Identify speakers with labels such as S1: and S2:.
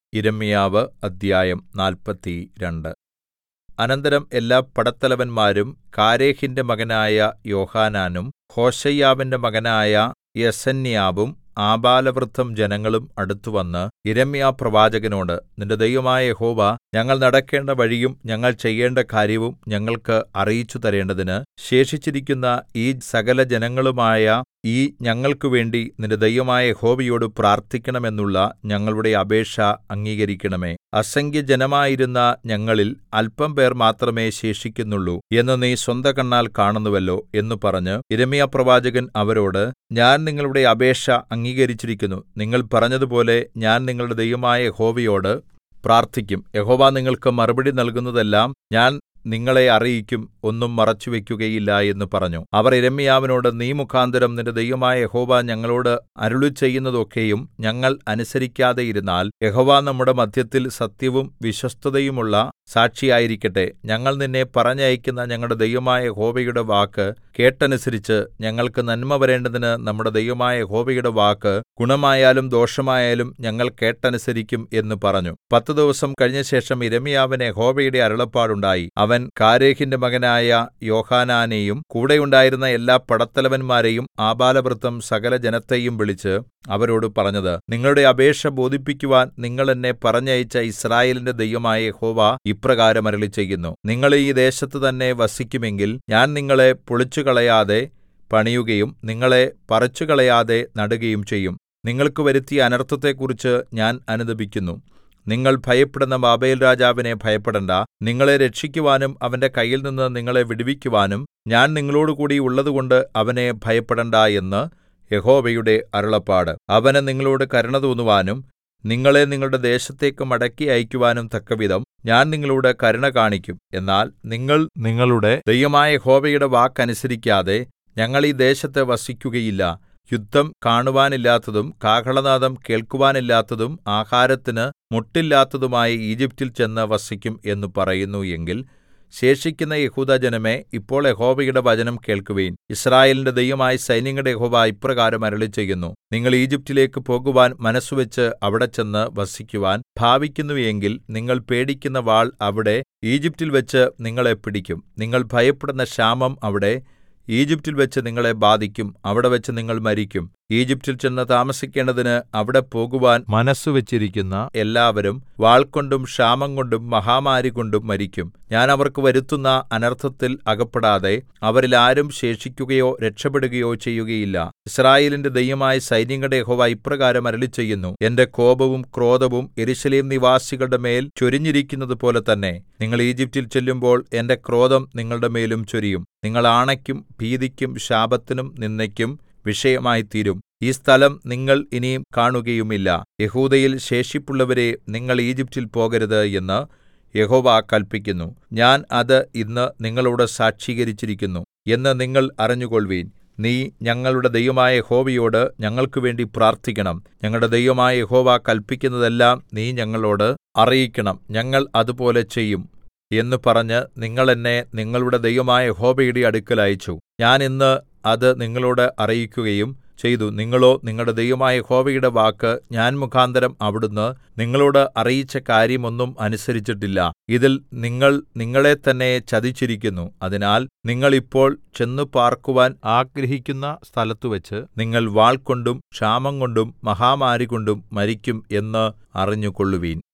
S1: യിരെമ്യാവ് അദ്ധ്യായം നാല്പത്തിരണ്ട് അനന്തരം എല്ലാ പടത്തലവന്മാരും കാരേഹിന്റെ മകനായ യോഹാനാനും ഹോശയ്യാവിന്റെ മകനായ യെസന്യാവും ആബാലവൃദ്ധം ജനങ്ങളും അടുത്തുവന്ന് യിരെമ്യാപ്രവാചകനോട് നിന്റെ ദൈവമായ യഹോവ ഞങ്ങൾ നടക്കേണ്ട വഴിയും ഞങ്ങൾ ചെയ്യേണ്ട കാര്യവും ഞങ്ങൾക്ക് അറിയിച്ചു തരേണ്ടതിന് ശേഷിച്ചിരിക്കുന്ന ഈ സകലജനങ്ങളുമായ ഈ ഞങ്ങൾക്കുവേണ്ടി നിന്റെ ദൈവമായ യഹോവയോട് പ്രാർത്ഥിക്കണമെന്നുള്ള ഞങ്ങളുടെ അപേക്ഷ അംഗീകരിക്കണമേ അസംഖ്യജനമായിരുന്ന ഞങ്ങളിൽ അല്പംപേർ മാത്രമേ ശേഷിക്കുന്നുള്ളൂ എന്ന് നീ സ്വന്തകണ്ണാൽ കാണുന്നുവല്ലോ എന്ന് പറഞ്ഞ് യിരെമ്യാപ്രവാചകൻ അവരോട് ഞാൻ നിങ്ങളുടെ അപേക്ഷ അംഗീകരിച്ചിരിക്കുന്നു നിങ്ങൾ പറഞ്ഞതുപോലെ ഞാൻ നിങ്ങളുടെ ദൈവമായ യഹോവയോട് പ്രാർത്ഥിക്കും യഹോവ നിങ്ങൾക്ക് മറുപടി നൽകുന്നതെല്ലാം ഞാൻ നിങ്ങളെ അറിയിക്കും ഒന്നും മറച്ചുവെക്കുകയില്ല എന്ന് പറഞ്ഞു അവർ യിരെമ്യാവിനോട് നീ മുഖാന്തരം നിന്റെ ദൈവമായ യഹോവ ഞങ്ങളോട് അരുളിച്ചെയ്യുന്നതൊക്കെയും ഞങ്ങൾ അനുസരിക്കാതെയിരുന്നാൽ യഹോവ നമ്മുടെ മദ്ധ്യത്തിൽ സത്യവും വിശ്വസ്തതയുമുള്ള സാക്ഷിയായിരിക്കട്ടെ ഞങ്ങൾ നിന്നെ പറഞ്ഞയക്കുന്ന ഞങ്ങളുടെ ദൈവമായ യഹോവയുടെ വാക്ക് കേട്ടനുസരിച്ച് ഞങ്ങൾക്ക് നന്മ വരേണ്ടതിന് നമ്മുടെ ദൈവമായ യഹോവയുടെ വാക്ക് ഗുണമായാലും ദോഷമായാലും ഞങ്ങൾ കേട്ടനുസരിക്കും എന്ന് പറഞ്ഞു പത്ത് ദിവസം കഴിഞ്ഞശേഷം യിരെമ്യാവിന് യഹോവയുടെ അരുളപ്പാടുണ്ടായി അവൻ കാരേഹിന്റെ മകനായ യോഹാനാനെയും കൂടെയുണ്ടായിരുന്ന എല്ലാ പടത്തലവന്മാരെയും ആബാലവൃദ്ധം സകല ജനത്തെയും വിളിച്ച് അവരോട് പറഞ്ഞത് നിങ്ങളുടെ അപേക്ഷ ബോധിപ്പിക്കുവാൻ നിങ്ങൾ എന്നെ പറഞ്ഞയച്ച യിസ്രായേലിന്റെ ദൈവമായ യഹോവ ഇപ്രകാരം അരുളിച്ചെയ്യുന്നു നിങ്ങൾ ഈ ദേശത്ത് തന്നെ വസിക്കുമെങ്കിൽ ഞാൻ നിങ്ങളെ പൊളിച്ചുകളയാതെ പണിയുകയും നിങ്ങളെ പറിച്ചുകളയാതെ നടുകയും ചെയ്യും നിങ്ങൾക്ക് വരുത്തിയ അനർത്ഥത്തെക്കുറിച്ച് ഞാൻ അനുതപിക്കുന്നു നിങ്ങൾ ഭയപ്പെടുന്ന ബാബേൽരാജാവിനെ ഭയപ്പെടേണ്ടാ നിങ്ങളെ രക്ഷിക്കുവാനും അവന്റെ കയ്യിൽനിന്ന് നിങ്ങളെ വിടുവിക്കുവാനും ഞാൻ നിങ്ങളോടുകൂടി ഉള്ളതുകൊണ്ട് അവനെ ഭയപ്പെടേണ്ടാ എന്ന് യഹോവയുടെ അരുളപ്പാട് അവന് നിങ്ങളോട് കരുണ തോന്നുവാനും നിങ്ങളെ നിങ്ങളുടെ ദേശത്തേക്ക് മടക്കി അയക്കുവാനും തക്കവിധം ഞാൻ നിങ്ങളോട് കരുണ കാണിക്കും എന്നാൽ നിങ്ങൾ നിങ്ങളുടെ ദൈവമായ യഹോവയുടെ വാക്കനുസരിക്കാതെ ഞങ്ങൾ ഈ ദേശത്ത് വസിക്കുകയില്ല യുദ്ധം കാണുവാനില്ലാത്തതും കാഹളനാദം കേൾക്കുവാനില്ലാത്തതും ആഹാരത്തിന് മുട്ടില്ലാത്തതുമായ ഈജിപ്റ്റിൽ ചെന്ന് വസിക്കും എന്ന് പറയുന്നു എങ്കിൽ ശേഷിക്കുന്ന യഹൂദാജനമേ ഇപ്പോൾ യഹോവയുടെ വചനം കേൾക്കുവിൻ യിസ്രായേലിന്റെ ദൈവമായ സൈന്യങ്ങളുടെ യഹോവ ഇപ്രകാരം അരുളിച്ചെയ്യുന്നു നിങ്ങൾ ഈജിപ്റ്റിലേക്ക് പോകുവാൻ മനസ്സുവെച്ച് അവിടെ ചെന്ന് വസിക്കുവാൻ ഭാവിക്കുന്നു എങ്കിൽ നിങ്ങൾ പേടിക്കുന്ന വാൾ അവിടെ ഈജിപ്റ്റിൽ വെച്ച് നിങ്ങളെ പിടിക്കും നിങ്ങൾ ഭയപ്പെടുന്ന ക്ഷാമം അവിടെ ഈജിപ്റ്റിൽ വെച്ച് നിങ്ങളെ ബാധിക്കും അവിടെവെച്ച് നിങ്ങൾ മരിക്കും ഈജിപ്റ്റിൽ ചെന്ന് താമസിക്കേണ്ടതിന് അവിടെ പോകുവാൻ മനസ്സുവെച്ചിരിക്കുന്ന എല്ലാവരും വാൾകൊണ്ടും ക്ഷാമംകൊണ്ടും മഹാമാരികൊണ്ടും മരിക്കും ഞാൻ അവർക്ക് വരുത്തുന്ന അനർത്ഥത്തിൽ അകപ്പെടാതെ അവരിൽ ആരും ശേഷിക്കുകയോ രക്ഷപ്പെടുകയോ ചെയ്യുകയില്ല യിസ്രായേലിന്റെ ദൈവമായ സൈന്യങ്ങളുടെ യഹോവ ഇപ്രകാരം അരുളിച്ചെയ്യുന്നു എന്റെ കോപവും ക്രോധവും യെരൂശലേം നിവാസികളുടെ മേൽ ചൊരിഞ്ഞിരിക്കുന്നതുപോലെ തന്നെ നിങ്ങൾ ഈജിപ്റ്റിൽ ചെല്ലുമ്പോൾ എന്റെ ക്രോധം നിങ്ങളുടെ മേലും ചൊരിയും നിങ്ങൾ ആണയ്ക്കും ഭീതിക്കും ശാപത്തിനും നിന്ദയ്ക്കും വിഷയമായിത്തീരും ഈ സ്ഥലം നിങ്ങൾ ഇനി കാണുകയുമില്ല യഹൂദയിൽ ശേഷിപ്പുള്ളവരെ നിങ്ങൾ ഈജിപ്റ്റിൽ പോകരുത് എന്ന് യഹോവ കല്പിക്കുന്നു ഞാൻ അത് ഇന്ന് നിങ്ങളോട് സാക്ഷീകരിച്ചിരിക്കുന്നു എന്ന് നിങ്ങൾ അറിഞ്ഞുകൊൾവീൻ നീ ഞങ്ങളുടെ ദൈവമായ യഹോവയോട് ഞങ്ങൾക്കുവേണ്ടി പ്രാർത്ഥിക്കണം ഞങ്ങളുടെ ദൈവമായ യഹോവ കല്പിക്കുന്നതെല്ലാം നീ ഞങ്ങളോട് അറിയിക്കണം ഞങ്ങൾ അതുപോലെ ചെയ്യും എന്ന് പറഞ്ഞ് നിങ്ങൾ എന്നെ നിങ്ങളുടെ ദൈവമായ യഹോവയുടെ അടുക്കൽ അയച്ചു ഞാൻ ഇന്ന് അത് നിങ്ങളോട് അറിയിക്കുകയും ചെയ്തു നിങ്ങളോ നിങ്ങളുടെ ദൈവമായ യഹോവയുടെ വാക്ക് ഞാൻ മുഖാന്തരം അവിടുന്ന് നിങ്ങളോട് അറിയിച്ച കാര്യമൊന്നും അനുസരിച്ചിട്ടില്ല ഇതിൽ നിങ്ങൾ നിങ്ങളെ തന്നെ ചതിച്ചിരിക്കുന്നു അതിനാൽ നിങ്ങൾ ഇപ്പോൾ ചെന്നു പാർക്കുവാൻ ആഗ്രഹിക്കുന്ന സ്ഥലത്തുവച്ച് നിങ്ങൾ വാൾകൊണ്ടും ക്ഷാമംകൊണ്ടും മഹാമാരികൊണ്ടും മരിക്കും എന്ന് അറിഞ്ഞുകൊള്ളുവീൻ